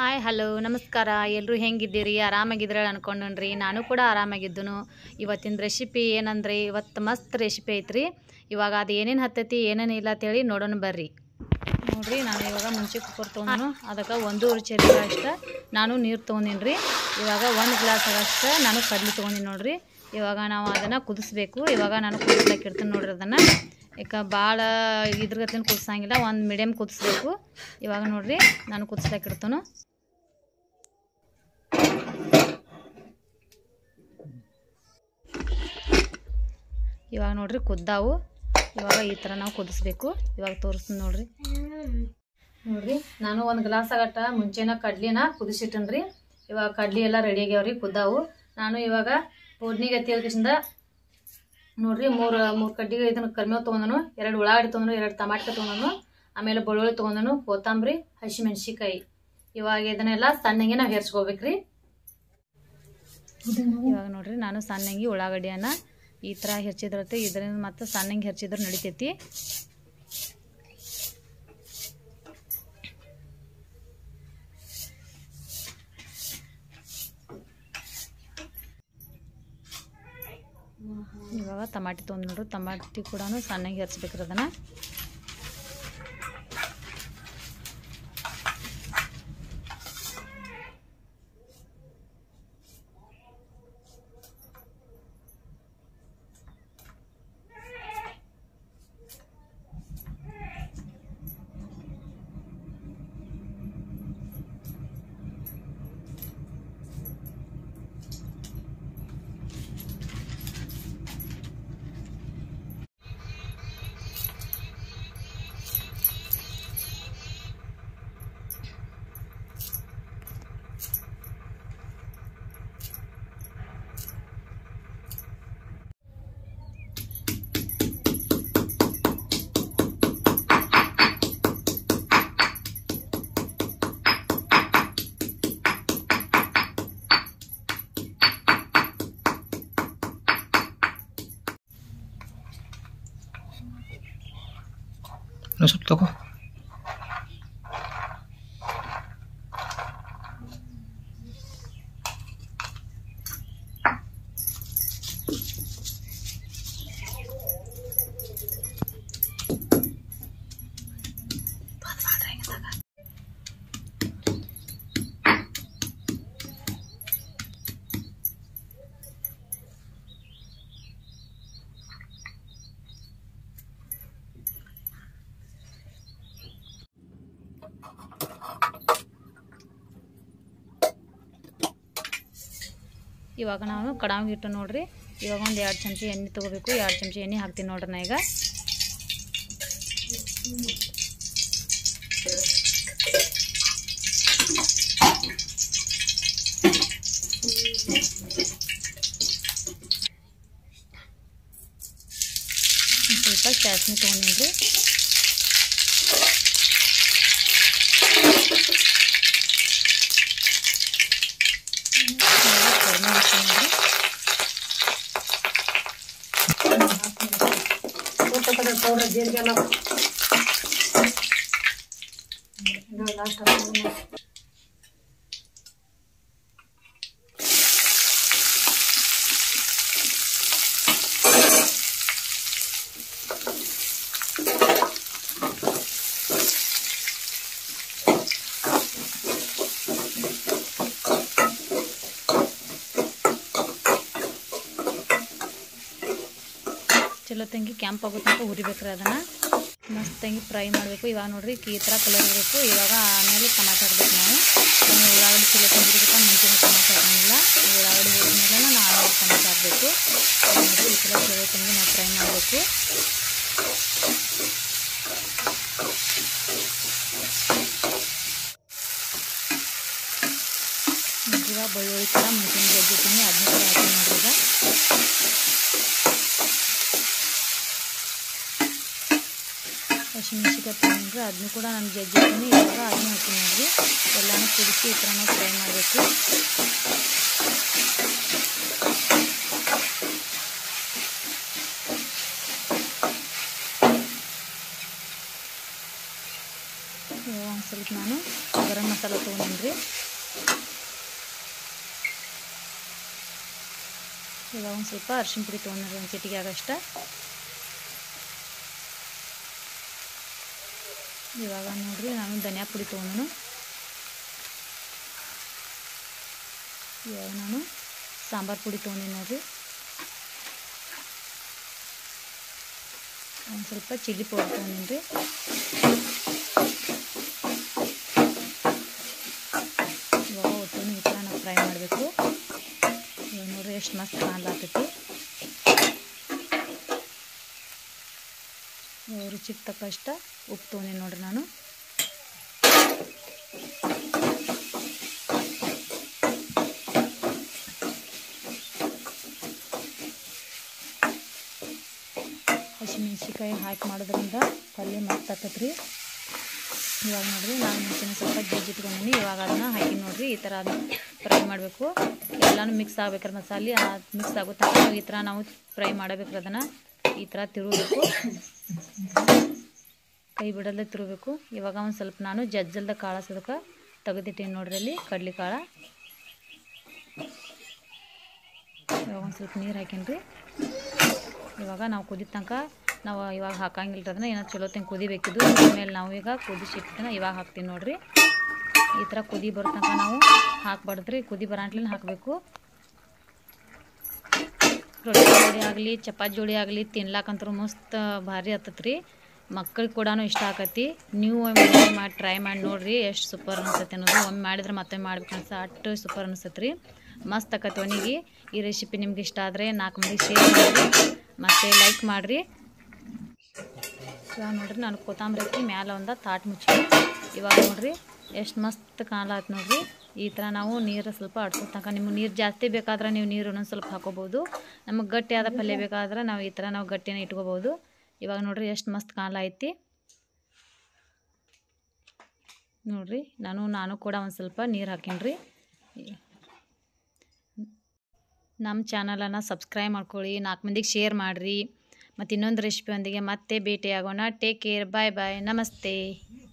hi hello ನಮಸ್ಕಾರ ಎಲ್ಲರೂ ಹೆಂಗಿದ್ದೀರಿ ಆರಾಮಾಗಿದ್ರೆ ಅನ್ಕೊಂಡ್ರಿ ನಾನು ಕೂಡ ಆರಾಮಾಗಿದ್ದನು ಇವತ್ತಿನ ರೆಸಿಪಿ ಏನಂದ್ರೆ ಇವತ್ತು ಮಸ್ತ್ ರೆಸಿಪಿ ಐತ್ರಿ ಇವಾಗ ಅದು ಏನೇನು ಹತ್ತೈತಿ ಏನೇನು ಇಲ್ಲ ಅಂತೇಳಿ ನೋಡೋಣ ಬರ್ರಿ ನೋಡ್ರಿ ನಾನು ಇವಾಗ ಮುಂಚೆ ಕುಕ್ಕರ್ ತೊಗೊಂಡು ಅದಕ್ಕೆ ಒಂದೂವರೆ ಚರಿ ಅಷ್ಟು ನಾನು ನೀರು ತೊಗೊಂಡಿನಿ ರೀ ಇವಾಗ ಒಂದು ಗ್ಲಾಸ್ ಅಷ್ಟು ನಾನು ಕಡ್ಲಿ ತೊಗೊಂಡಿನಿ ನೋಡ್ರಿ ಇವಾಗ ನಾವು ಅದನ್ನು ಕುದಿಸ್ಬೇಕು ಇವಾಗ ನಾನು ಕುದಿಸ್ಲಿಕ್ಕೆ ಇಡ್ತೀನಿ ನೋಡ್ರಿ ಅದನ್ನು ಯಾಕೆ ಭಾಳ ಇದ್ರಗತ್ಲಿನ ಕುದಿಸಂಗಿಲ್ಲ ಒಂದು ಮೀಡಿಯಮ್ ಕುದಿಸ್ಬೇಕು ಇವಾಗ ನೋಡ್ರಿ ನಾನು ಕುದಿಸ್ಲಿಕ್ಕೆ ಇಡ್ತಾನು ಇವಾಗ ನೋಡ್ರಿ ಕುದ್ದಾವು ಇವಾಗ ಈ ಥರ ನಾವು ಕುದಿಸ್ಬೇಕು ಇವಾಗ ತೋರಿಸ್ತೀನಿ ನೋಡ್ರಿ ನೋಡ್ರಿ ನಾನು ಒಂದು ಗ್ಲಾಸ್ ಆಗಟ್ಟ ಮುಂಚೆನ ಕಡ್ಲಿನ ಕುದಿಸಿಟ್ಟನ್ರಿ ಇವಾಗ ಕಡ್ಲಿ ಎಲ್ಲ ರೆಡಿ ಆಗ್ಯಾವ್ರಿ ಕುದ್ದಾವು ನಾನು ಇವಾಗ ಪೂರ್ಣಿಗೆ ಎತ್ತಿದ ನೋಡ್ರಿ ಮೂರು ಮೂರು ಕಡ್ಡಿಗೆ ಇದನ್ನ ಕರ್ಮೇವ್ ತೊಗೊಂಡನು ಎರಡು ಉಳ್ಳಾಗಡ್ಡಿ ತೊಗೊಂಡು ಎರಡು ಟಮಾಟೆ ತೊಗೊಂಡನು ಆಮೇಲೆ ಬೆಳ್ಳುಳ್ಳಿ ತೊಗೊಂಡನು ಕೊತ್ತಂಬರಿ ಹಸಿಮೆಣ್ಸಿಕಾಯಿ ಇವಾಗ ಇದನ್ನೆಲ್ಲ ಸಣ್ಣಗೆ ನಾವು ಹೆರ್ಸ್ಕೋಬೇಕ್ರಿ ಇವಾಗ ನೋಡ್ರಿ ನಾನು ಸಣ್ಣಂಗಿ ಉಳ್ಳಾಗಡ್ಡಿಯನ್ನ ಈ ಥರ ಹೆಚ್ಚಿದ್ರತ್ತೆ ಇದರಿಂದ ಮತ್ತೆ ಸಣ್ಣಂಗೆ ಹೆಚ್ಚಿದ್ರೆ ನಡಿತೈತಿ ಇವಾಗ ಟಮಾಟಿ ತೊಗೊಂಡು ನೋಡ್ರಿ ಟಮಾಟಿ ಕೂಡ ಸಣ್ಣಗೆ ಹೆರ್ಸ್ಬೇಕ್ರಿ ಅದನ್ನು ಇನ್ನೂ ಸ್ವಲ್ಪ ತಗೋ ಇವಾಗ ನಾವು ಕಡಾವಿಗೆ ಇಟ್ಟು ನೋಡ್ರಿ ಇವಾಗ ಒಂದು ಎರಡು ಚಮಚ ಎಣ್ಣೆ ತೊಗೋಬೇಕು ಎರಡು ಚಮಚ ಎಣ್ಣೆ ಹಾಕ್ತೀನಿ ನೋಡ್ರಿ ನಾ ಈಗ ಒಂದ್ ಸ್ವಲ್ಪ ಚಾಸ್ನಿ ತೊಗೊಂಡಿನ್ರಿ ಕಡಿಮೆ ಹಾಕ್ತೀನಿ ನೋಡ್ರಿ ಚಲೋ ತಂಗಿ ಕ್ಯಾಂಪ್ ಆಗೋ ತನಕ ಹುರಿಬೇಕ್ರಿ ಅದನ್ನು ಮಸ್ತ್ ತಂಗಿ ಫ್ರೈ ಮಾಡಬೇಕು ಇವಾಗ ನೋಡ್ರಿ ಈ ಥರ ಕಲರ್ ಇರಬೇಕು ಇವಾಗ ಆಮೇಲೆ ಟಮಾಟೊ ಹಾಕ್ಬೇಕು ನಾವು ನಾವು ಉಳ್ಳಾಗಡ್ಡಿ ಚಲೋ ತಂಗಿರ್ಬೇಕು ಮುಂಚೆನೇ ಟಮಾಟೊ ಹಾಕಂಗಿಲ್ಲ ಉಳ್ಳಾಗಡ್ಡಿ ಹೋದ್ಮೇಲೆ ನಾವು ಆಮೇಲೆ ಟಮಾಟೊ ಹಾಕಬೇಕು ನೋಡ್ರಿ ಈ ಥರ ಚಲೋ ತಂಗಿ ನಾವು ಫ್ರೈ ಮಾಡಬೇಕು ಇವಾಗ ಬೆಳ್ಳುಳ್ಳಿ ಕೂಡ ಮುಂಚಿನ ಜಜ್ಜಿದ್ದೀನಿ ಅದನ್ನ ಕೂಡ ಹಾಕಿ ನೋಡ್ರಿ ಈಗ ಹಸಿಮೆಣ್ಸಿಕಾಯಿ ತೊಗೊಂಡ್ರೆ ಅದನ್ನು ಕೂಡ ನಾನು ಜಜ್ಜಿದ್ದೀನಿ ಇವಾಗ ಅದನ್ನು ಹಾಕಿ ನೋಡ್ರಿ ಎಲ್ಲನೂ ಕುದಿಸಿ ಈ ಥರ ನಾವು ಫ್ರೈ ಮಾಡಬೇಕು ಸ್ವಲ್ಪ ನಾನು ಗರಂ ಮಸಾಲ ತೊಗೊಂಡಿನಿ ಇವಾಗ ಒಂದು ಸ್ವಲ್ಪ ಅರ್ಶಿಣ ಪುಡಿ ತೊಗೊಂಡ್ರಿ ಒಂದು ಚಿಟಿಗೆ ಆಗಷ್ಟ ಇವಾಗ ನೋಡ್ರಿ ನಾನು ಧನಿಯಾ ಪುಡಿ ತೊಗೊಂಡನು ಇವಾಗ ನಾನು ಸಾಂಬಾರು ಪುಡಿ ತೊಗೊಂಡಿನಿ ನೋಡ್ರಿ ಒಂದು ಸ್ವಲ್ಪ ಚಿಲ್ಲಿ ಪೌಡರ್ ತೊಗೊಂಡಿನಿ ರೀ ಇವಾಗ ಒಟ್ಟು ಈ ಥರ ನಾವು ಫ್ರೈ ಮಾಡಬೇಕು ಇವಾಗ ನೋಡ್ರಿ ಎಷ್ಟು ಮಸ್ತ್ ಕಾಣ್ಲಾತೈತಿ ರುಚಿಗೆ ತಕ್ಕಷ್ಟ ಉಪ್ಪು ತೊಗೊಂಡಿನಿ ನೋಡ್ರಿ ನಾನು ಹಸಿಮೆಣ್ಸಿಕಾಯಿ ಹಾಕಿ ಮಾಡೋದ್ರಿಂದ ಪಲ್ಯ ಮಸ್ತ್ ಆಕತ್ರಿ ರೀ ಇವಾಗ ನೋಡ್ರಿ ನಾನು ಮುಂಚೆನೇ ಸ್ವಲ್ಪ ಜಜ್ಜಿಟ್ಕೊಂಡಿನಿ ಇವಾಗ ಅದನ್ನ ಹಾಕಿ ನೋಡ್ರಿ ಈ ಥರ ಫ್ರೈ ಮಾಡಬೇಕು ಎಲ್ಲನೂ ಮಿಕ್ಸ್ ಆಗ್ಬೇಕಾರೆ ಮಸಾಲೆ ಮಿಕ್ಸ್ ಆಗೋ ತನಕ ನಾವು ಈ ಥರ ನಾವು ಫ್ರೈ ಮಾಡಬೇಕ್ರಿ ಅದನ್ನು ಈ ಥರ ತಿರುಗಬೇಕು ಕೈ ಬಿಡಲ್ಲೇ ತಿರುಗಬೇಕು ಇವಾಗ ಒಂದು ಸ್ವಲ್ಪ ನಾನು ಜಜ್ಜಲ್ದ ಕಾಳಸೋದಕ್ಕೆ ತೆಗೆದಿಟ್ಟೀನಿ ನೋಡ್ರಿ ಅಲ್ಲಿ ಕಡ್ಲಿ ಕಾಳ ಇವಾಗ ಒಂದು ಸ್ವಲ್ಪ ನೀರು ಹಾಕೀನಿ ಇವಾಗ ನಾವು ಕುದಿ ತನಕ ನಾವು ಇವಾಗ ಹಾಕಂಗಿಲ್ಲ ಅದನ್ನ ಏನೋ ಚಲೋ ತಂಗ ಕುದಿಬೇಕಿದ್ದು ಆಮೇಲೆ ನಾವು ಈಗ ಕುದಿಸಿಟ್ಟಿನ ಇವಾಗ ಹಾಕ್ತೀವಿ ನೋಡ್ರಿ ಈ ಥರ ಕುದಿ ಬರೋ ತನಕ ನಾವು ಹಾಕ್ಬಾರ್ದ್ರಿ ಕುದಿ ಬರಾಂಟ್ಲಿನ ಹಾಕಬೇಕು ರೊಟ್ಟಿ ಜೋಡಿ ಆಗಲಿ ಚಪಾತಿ ಜೋಡಿ ಆಗಲಿ ತಿನ್ಲಾಕಂತೂ ಮಸ್ತ್ ಭಾರಿ ಹತ್ತತ್ರಿ ಮಕ್ಕಳಿಗೆ ಕೂಡ ಇಷ್ಟ ಆಕತಿ ನೀವು ಒಮ್ಮೆ ಮಾಡಿ ಟ್ರೈ ಮಾಡಿ ನೋಡ್ರಿ ಎಷ್ಟು ಸೂಪರ್ ಅನಿಸ್ತೈತಿ ಅನ್ನೋದು ಒಮ್ಮೆ ಮಾಡಿದ್ರೆ ಮತ್ತೊಮ್ಮೆ ಮಾಡ್ಬೇಕು ಅನ್ಸ ಅಷ್ಟು ಸೂಪರ್ ಅನಿಸ್ತೈತೆ ರೀ ಮಸ್ತ್ ಆಕತಿ ಒಣಗಿ ಈ ರೆಸಿಪಿ ನಿಮ್ಗೆ ಇಷ್ಟ ಆದರೆ ನಾಲ್ಕು ಮಂದಿಗೆ ಶೇರ್ ಮಾಡಿರಿ ಮತ್ತು ಲೈಕ್ ಮಾಡಿರಿ ಇವಾಗ ನೋಡ್ರಿ ನಾನು ಕೊತ್ತಂಬರಿ ಹಾಕಿ ಮ್ಯಾಲೆ ಒಂದು ತಾಟ್ ಮುಚ್ಚಿ ಇವಾಗ ನೋಡ್ರಿ ಎಷ್ಟು ಮಸ್ತ್ ಕಾಣಲಾತ್ ನೋಡ್ರಿ ಈ ಥರ ನಾವು ನೀರು ಸ್ವಲ್ಪ ಅಡ್ಸೋ ತನಕ ನಿಮ್ಗೆ ನೀರು ಜಾಸ್ತಿ ಬೇಕಾದ್ರೆ ನೀವು ನೀರು ಇನ್ನೊಂದು ಸ್ವಲ್ಪ ಹಾಕೋಬೋದು ನಮಗೆ ಗಟ್ಟಿಯಾದ ಪಲ್ಯ ಬೇಕಾದ್ರೆ ನಾವು ಈ ಥರ ನಾವು ಗಟ್ಟಿನ ಇಟ್ಕೋಬೋದು ಇವಾಗ ನೋಡ್ರಿ ಎಷ್ಟು ಮಸ್ತ್ ಕಾಣಲೈತಿ ನೋಡ್ರಿ ನಾನು ನಾನು ಕೂಡ ಒಂದು ಸ್ವಲ್ಪ ನೀರು ಹಾಕೀನಿ ನಮ್ಮ ಚಾನಲನ್ನು ಸಬ್ಸ್ಕ್ರೈಬ್ ಮಾಡ್ಕೊಳ್ಳಿ ನಾಲ್ಕು ಮಂದಿಗೆ ಶೇರ್ ಮಾಡಿರಿ ಮತ್ತು ಇನ್ನೊಂದು ರೆಸಿಪಿಯೊಂದಿಗೆ ಮತ್ತೆ ಭೇಟಿಯಾಗೋಣ ಟೇಕ್ ಕೇರ್ ಬಾಯ್ ಬಾಯ್ ನಮಸ್ತೆ